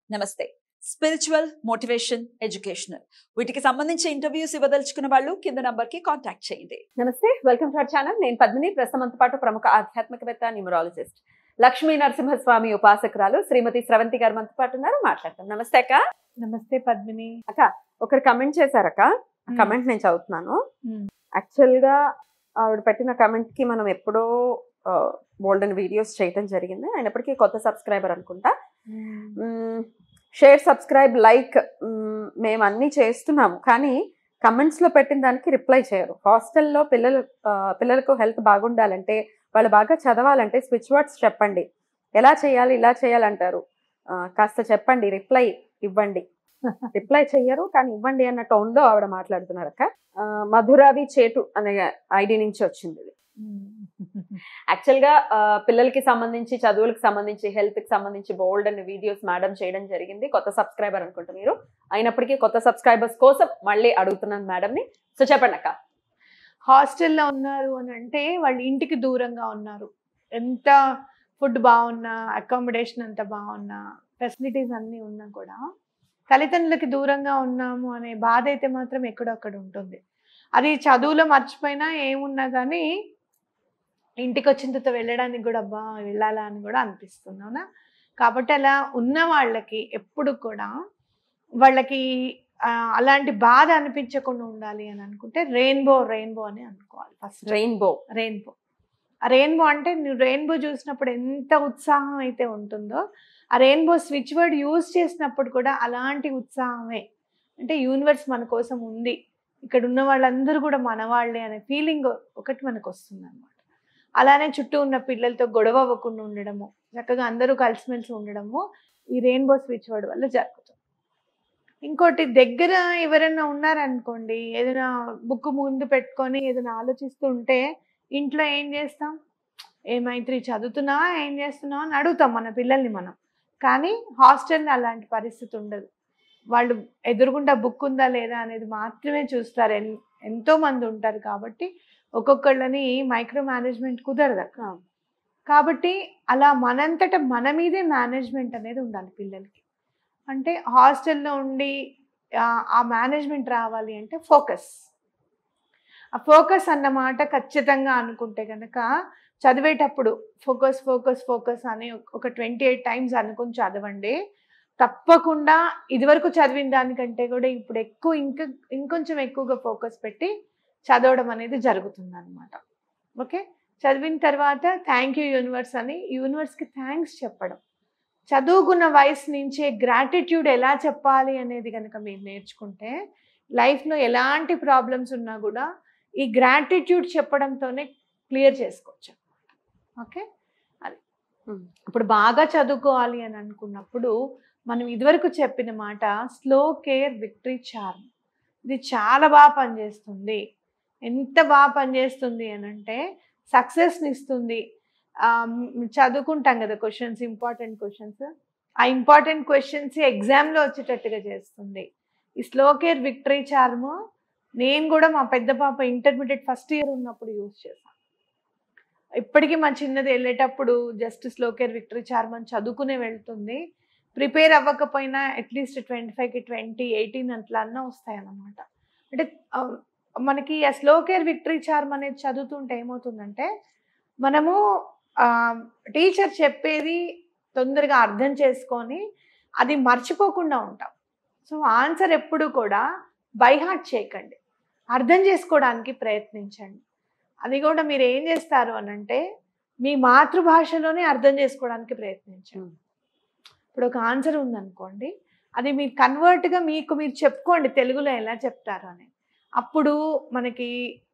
నమస్తే spiritual motivation educational వీటికి సంబంధించి ఇంటర్వ్యూస్ ఇవ్వదలుచుకున్న వాళ్ళు కింద నంబర్ కి కాంటాక్ట్ చేయండి నమస్తే వెల్కమ్ టు అవర్ ఛానల్ నేను పద్మిని ప్రస్తుతంతో పాటు ప్రముఖ ఆధ్యాత్మికవేత్త న్యూమరాలజిస్ట్ లక్ష్మీ నరసింహస్వామి ఉపాసకురాలు శ్రీమతి స్రవంతి గారు మనతో పాటు ఉన్నారు మాట్లాడతాం నమస్తే అక్క నమస్తే పద్మిని ఒకరు కమెంట్ చేశారక్క Hmm. కమెంట్ నేను చదువుతున్నాను Hmm. యాక్చువల్ గా ఆవిడ పెట్టిన కమెంట్ కి మనం ఎప్పుడో బోల్డ్ అండ్ వీడియోస్ చేయటం జరిగింది అయినప్పటికీ కొత్త సబ్స్క్రైబర్ అనుకుంటా షేర్ సబ్స్క్రైబ్ లైక్ మేము అన్నీ చేస్తున్నాము కానీ కమెంట్స్ లో పెట్టిన దానికి రిప్లై చేయరు హాస్టల్లో పిల్లలు ఆ, పిల్లలకు హెల్త్ బాగుండాలంటే వాళ్ళు బాగా చదవాలంటే స్విచ్ వర్డ్స్ చెప్పండి ఎలా చేయాలి ఇలా చేయాలంటారు ఆ, కాస్త చెప్పండి రిప్లై ఇవ్వండి రిప్లై చెయ్యరు కానీ ఇవ్వండి అన్న టోన్ లో ఆవిడ మాట్లాడుతున్నారు అక్క ఆ, మధురావి చేటు అనే ఐడి నుంచి వచ్చింది ఇది యాక్చువల్ గా ఆ, పిల్లలకి సంబంధించి చదువులకు సంబంధించి హెల్త్ కి సంబంధించి బోల్డ్ అండ్ వీడియోస్ మేడం చేయడం జరిగింది కొత్త సబ్స్క్రైబర్ అనుకుంటా మీరు అయినప్పటికీ కొత్త సబ్స్క్రైబర్స్ కోసం మళ్ళీ అడుగుతున్నాను మేడం ని సో చెప్పండి అక్క హాస్టల్లో ఉన్నారు అని అంటే వాళ్ళ ఇంటికి దూరంగా ఉన్నారు ఎంత ఫుడ్ బాగున్నా అకామిడేషన్ అంత బాగున్నా ఫెసిలిటీస్ అన్నీ ఉన్నా కూడా తల్లిదండ్రులకి దూరంగా ఉన్నాము అనే బాధ అయితే మాత్రం ఎక్కడొక్కడ ఉంటుంది అది చదువులో మర్చిపోయినా ఏమున్నా కానీ ఇంటికి వచ్చిన తర్వాత వెళ్ళడానికి కూడా అబ్బా వెళ్ళాలా అని కూడా అనిపిస్తుంది అవునా కాబట్టి అలా ఉన్న వాళ్ళకి ఎప్పుడు కూడా వాళ్ళకి ఆ, అలాంటి బాధ అనిపించకుండా ఉండాలి అని అనుకుంటే రెయిన్బో రెయిన్బో అని అనుకోవాలి ఫస్ట్ రెయిన్బో రెయిన్బో ఆ రెయిన్బో అంటే నువ్వు రెయిన్బో చూసినప్పుడు ఎంత ఉత్సాహం అయితే ఉంటుందో ఆ రెయిన్బో స్విచ్ వర్డ్ యూజ్ చేసినప్పుడు కూడా అలాంటి ఉత్సాహమే అంటే యూనివర్స్ మన కోసం ఉంది ఇక్కడ ఉన్న వాళ్ళందరూ కూడా మన వాళ్ళే అనే ఫీలింగ్ ఒకటి మనకు వస్తుంది అనమాట అలానే చుట్టూ ఉన్న పిల్లలతో గొడవ అవ్వకుండా ఉండడము చక్కగా అందరూ కలిసిమెలిసి ఉండడము ఈ రెయిన్బో స్విచ్ వర్డ్ వల్ల జరుగుతుంది ఇంకోటి దగ్గర ఎవరైనా ఉన్నారనుకోండి ఏదైనా బుక్ ముందు పెట్టుకొని ఏదైనా ఆలోచిస్తూ ఉంటే ఇంట్లో ఏం చేస్తాం ఏ మైత్రి చదువుతున్నావా ఏం చేస్తున్నావా అని అడుగుతాం మన పిల్లల్ని మనం కానీ హాస్టల్లో అలాంటి పరిస్థితి ఉండదు వాళ్ళు ఎదురుగుండా బుక్ ఉందా లేదా అనేది మాత్రమే చూస్తారు ఎన్ ఎంతో మంది ఉంటారు కాబట్టి ఒక్కొక్కళ్ళని మైక్రో మేనేజ్మెంట్ కుదరదు అక్క. కాబట్టి అలా మనంతట మన మీదే మేనేజ్మెంట్ అనేది ఉండాలి పిల్లలకి అంటే హాస్టల్లో ఉండి ఆ- ఆ మేనేజ్మెంట్ రావాలి అంటే ఫోకస్ ఆ ఫోకస్ అన్నమాట ఖచ్చితంగా అనుకుంటే కనుక చదివేటప్పుడు ఫోకస్ ఫోకస్ ఫోకస్ అని ఒక ట్వంటీ ఎయిట్ టైమ్స్ అనుకుని చదవండి తప్పకుండా ఇదివరకు చదివిన దానికంటే కూడా ఇప్పుడు ఎక్కువ ఇంకా ఇంకొంచెం ఎక్కువగా ఫోకస్ పెట్టి చదవడం అనేది జరుగుతుంది అనమాట ఓకే చదివిన తర్వాత థ్యాంక్ యూ యూనివర్స్ అని యూనివర్స్కి థ్యాంక్స్ చెప్పడం చదువుకున్న వయసు నుంచే గ్రాటిట్యూడ్ ఎలా చెప్పాలి అనేది కనుక మీరు నేర్చుకుంటే లైఫ్లో ఎలాంటి ప్రాబ్లమ్స్ ఉన్నా కూడా ఈ గ్రాటిట్యూడ్ చెప్పడంతోనే క్లియర్ చేసుకోవచ్చు ఓకే అది Hmm. ఇప్పుడు బాగా చదువుకోవాలి అని అనుకున్నప్పుడు మనం ఇదివరకు చెప్పిన మాట స్లో కేర్ విక్టరీ చార్మ్ ఇది చాలా బాగా పనిచేస్తుంది ఎంత బాగా పనిచేస్తుంది అని అంటే సక్సెస్ని ఇస్తుంది ఆ, మ్, చదువుకుంటాం కదా క్వశ్చన్స్ ఇంపార్టెంట్ క్వశ్చన్స్ ఆ ఇంపార్టెంట్ క్వశ్చన్స్ ఎగ్జామ్లో వచ్చేటట్టుగా చేస్తుంది ఈ స్లో కేర్ విక్టరీ చార్మ్ నేను కూడా మా పెద్ద పాప ఇంటర్మీడియట్ ఫస్ట్ ఇయర్ ఉన్నప్పుడు యూజ్ చేశాను ఇప్పటికీ మా చిన్నది వెళ్ళేటప్పుడు just slow care victory charm అని చదువుకునే వెళ్తుంది ప్రిపేర్ అవ్వకపోయినా అట్లీస్ట్ ట్వంటీ ఫైవ్కి ట్వంటీ ఎయిటీన్ అట్లా అన్నా వస్తాయి అన్నమాట అంటే ఆ, మనకి ఆ స్లో కేర్ విక్టరీ చార్మ్ అనేది చదువుతుంటే ఏమవుతుందంటే మనము టీచర్ చెప్పేది తొందరగా అర్థం చేసుకొని అది మర్చిపోకుండా ఉంటాం సో ఆన్సర్ ఎప్పుడు కూడా బైహార్ట్ చేయకండి అర్థం చేసుకోవడానికి ప్రయత్నించండి అది కూడా మీరు ఏం చేస్తారు అని అంటే మీ మాతృభాషలోనే అర్థం చేసుకోవడానికి ప్రయత్నించండి ఇప్పుడు ఒక ఆన్సర్ ఉందనుకోండి అది మీరు కన్వర్ట్గా మీకు మీరు చెప్పుకోండి తెలుగులో ఎలా చెప్తారు అని అప్పుడు మనకి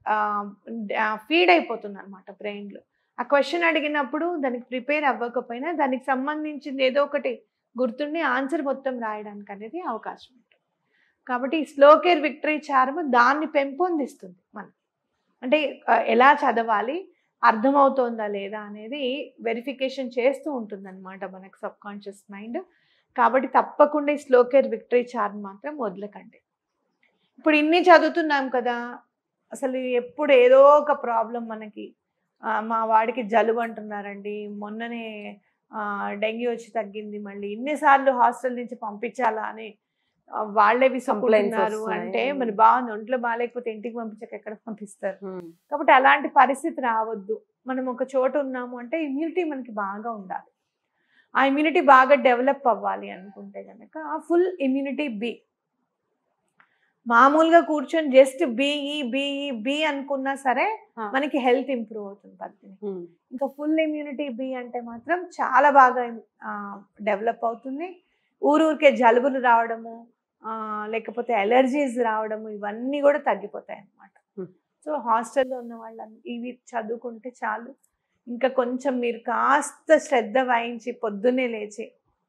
ఫీడ్ అయిపోతుంది అనమాట బ్రెయిన్లో ఆ క్వశ్చన్ అడిగినప్పుడు దానికి ప్రిపేర్ అవ్వకపోయినా దానికి సంబంధించింది ఏదో ఒకటి గుర్తుండి ఆన్సర్ మొత్తం రాయడానికి అనేది అవకాశం ఉంటుంది కాబట్టి ఈ స్లో కేర్ విక్టరీ చార్మ్ దాన్ని పెంపొందిస్తుంది మనం అంటే ఆ, ఎలా చదవాలి అర్థమవుతోందా లేదా అనేది వెరిఫికేషన్ చేస్తూ ఉంటుంది అనమాట మనకు సబ్ కాన్షియస్ మైండ్ కాబట్టి తప్పకుండా ఈ స్లో కేర్ విక్టరీ చార్మ్ మాత్రం వదలకండి ఇప్పుడు ఇన్ని చదువుతున్నాం కదా అసలు ఎప్పుడు ఏదో ఒక ప్రాబ్లం మనకి ఆ, మా వాడికి జలుబు అంటున్నారండి మొన్ననే డెంగ్యూ వచ్చి తగ్గింది మళ్ళీ ఇన్నిసార్లు హాస్టల్ నుంచి పంపించాలా అని ఆ, వాళ్ళే విసుకుంటున్నారు వస్తున్నాయి. అంటే మరి బాగుంది ఒంట్లో బాగాలేకపోతే ఇంటికి పంపించక ఎక్కడ పంపిస్తారు ఉమ్, కాబట్టి అలాంటి పరిస్థితి రావద్దు మనం ఒక చోట ఉన్నాము అంటే ఇమ్యూనిటీ మనకి బాగా ఉండాలి ఆ ఇమ్యూనిటీ బాగా డెవలప్ అవ్వాలి అనుకుంటే కనుక ఫుల్ ఇమ్యూనిటీ బి మామూలుగా కూర్చొని జస్ట్ బిఈ బిఈ బి అనుకున్నా సరే ఆ. మనకి హెల్త్ ఇంప్రూవ్ అవుతుంది పద్మిని ఉమ్, ఇంకా ఫుల్ ఇమ్యూనిటీ బి అంటే మాత్రం చాలా బాగా డెవలప్ అవుతుంది ఊరూరికే జలుబులు రావడము ఆ, లేకపోతే ఎలర్జీస్ రావడము ఇవన్నీ కూడా తగ్గిపోతాయి అన్నమాట Hmm. సో హాస్టల్లో ఉన్న వాళ్ళని ఇవి చదువుకుంటే చాలు ఇంకా కొంచెం మీరు కాస్త శ్రద్ధ వహించి పొద్దున్నే లేచి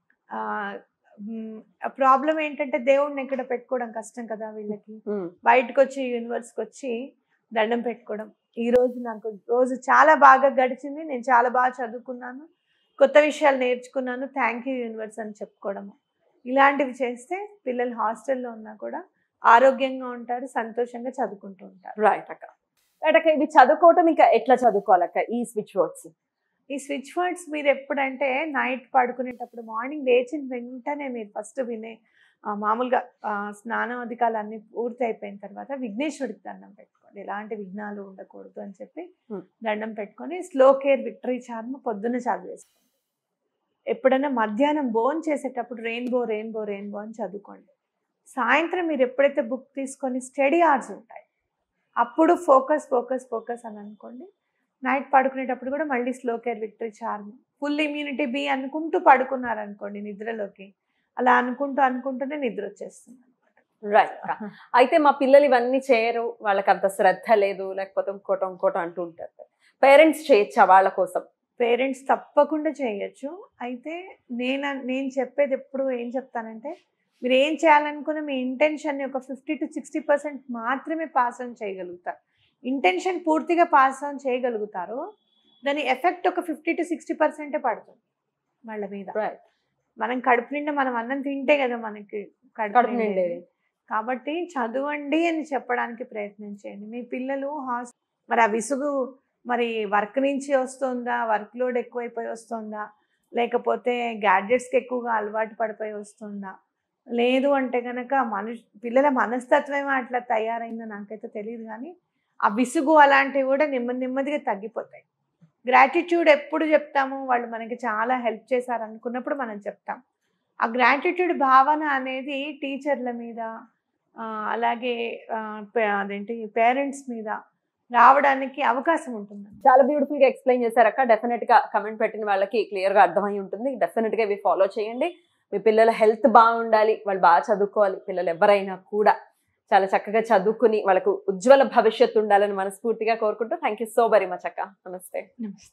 ప్రాబ్లం ఏంటంటే దేవుడిని ఎక్కడ పెట్టుకోవడం కష్టం కదా వీళ్ళకి ఉమ్, బయటకు వచ్చి యూనివర్స్కి వచ్చి దండం పెట్టుకోవడం ఈ రోజు నాకు రోజు చాలా బాగా గడిచింది నేను చాలా బాగా చదువుకున్నాను కొత్త విషయాలు నేర్చుకున్నాను థ్యాంక్ యూ యూనివర్స్ అని చెప్పుకోవడము ఇలాంటివి చేస్తే పిల్లలు హాస్టల్లో ఉన్నా కూడా ఆరోగ్యంగా ఉంటారు సంతోషంగా చదువుకుంటూ ఉంటారు రైట్ అక్క రైట్ అక్క ఇవి చదువుకోవటం ఇంకా ఎట్లా చదువుకోవాలక్క ఈ స్విచ్ వర్డ్స్ ఈ స్విచ్ వర్డ్స్ మీరు ఎప్పుడంటే నైట్ పడుకునేటప్పుడు మార్నింగ్ లేచిన వెంటనే మీరు ఫస్ట్ వినే ఆ, మామూలుగా ఆ, స్నానం అధికారులు అన్ని పూర్తి అయిపోయిన తర్వాత విఘ్నేశ్వరుడికి దండం పెట్టుకోండి ఎలాంటి విఘ్నాలు ఉండకూడదు అని చెప్పి Hmm. దండం పెట్టుకొని స్లో కేర్ విక్టరీ చార్మ్ పొద్దున్న చదివేసుకోండి ఎప్పుడైనా మధ్యాహ్నం బోన్ చేసేటప్పుడు రెయిన్బో రెయిన్బో రెయిన్బో అని చదువుకోండి సాయంత్రం మీరు ఎప్పుడైతే బుక్ తీసుకొని స్టడీ అవర్స్ ఉంటాయి అప్పుడు ఫోకస్ ఫోకస్ ఫోకస్ అని అనుకోండి నైట్ పడుకునేటప్పుడు కూడా మళ్ళీ slow care victory charm full immunity be అనుకుంటూ పడుకున్నారు అనుకోండి నిద్రలోకి అలా అనుకుంటూ అనుకుంటూనే నిద్ర వచ్చేస్తుంది అనమాట రైట్ అక్క అయితే మా పిల్లలు ఇవన్నీ చేయరు వాళ్ళకి అంత శ్రద్ధ లేదు లేకపోతే ఇంకోటం ఇంకోటం అంటూ ఉంటారు పేరెంట్స్ చేయొచ్చా వాళ్ళ కోసం పేరెంట్స్ తప్పకుండా చేయొచ్చు అయితే నేను నేను చెప్పేది ఎప్పుడు ఏం చెప్తానంటే మీరు ఏం చేయాలనుకున్న మీ ఇంటెన్షన్ ఒక ఫిఫ్టీ టు సిక్స్టీ పర్సెంట్ మాత్రమే పాస్ ఆన్ చేయగలుగుతారు ఇంటెన్షన్ పూర్తిగా పాస్ ఆన్ చేయగలుగుతారు దాని ఎఫెక్ట్ ఒక ఫిఫ్టీ టు సిక్స్టీ పర్సెంటే పడుతుంది వాళ్ళ మీద రైట్ మనం కడుపు నిండా మనం అన్నం తింటే కదా మనకి కడుపు కడుపు నిండేది. నిండేది కాబట్టి చదవండి అని చెప్పడానికి ప్రయత్నం చేయండి మీ పిల్లలు హాస్ మరి ఆ విసుగు మరి వర్క్ నుంచి వస్తుందా వర్క్ లోడ్ ఎక్కువైపోయి వస్తుందా లేకపోతే గ్యాడ్జెట్స్కి ఎక్కువగా అలవాటు పడిపోయి వస్తుందా లేదు అంటే కనుక మనుష్ పిల్లల మనస్తత్వమే అట్లా తయారైందో నాకైతే తెలియదు కానీ ఆ విసుగు అలాంటివి కూడా నెమ్మది నెమ్మదిగా తగ్గిపోతాయి గ్రాటిట్యూడ్ ఎప్పుడు చెప్తాము వాళ్ళు మనకి చాలా హెల్ప్ చేశారు అనుకున్నప్పుడు మనం చెప్తాం ఆ గ్రాటిట్యూడ్ భావన అనేది టీచర్ల మీద ఆ, అలాగే ఆ, పే- అదేంటి పేరెంట్స్ మీద రావడానికి అవకాశం ఉంటుంది చాలా బ్యూటిఫుల్ గా ఎక్స్ప్లెయిన్ చేశారక్క డెఫినెట్ గా కమెంట్ పెట్టిన వాళ్ళకి క్లియర్ గా అర్థమై ఉంటుంది డెఫినెట్ గా ఇవి ఫాలో చేయండి మీ పిల్లల హెల్త్ బాగుండాలి వాళ్ళు బాగా చదువుకోవాలి పిల్లలు ఎవరైనా కూడా చాలా చక్కగా చదువుకుని వాళ్ళకు ఉజ్వల భవిష్యత్తు ఉండాలని మనస్ఫూర్తిగా కోరుకుంటూ thank you so very much అక్క నమస్తే నమస్తే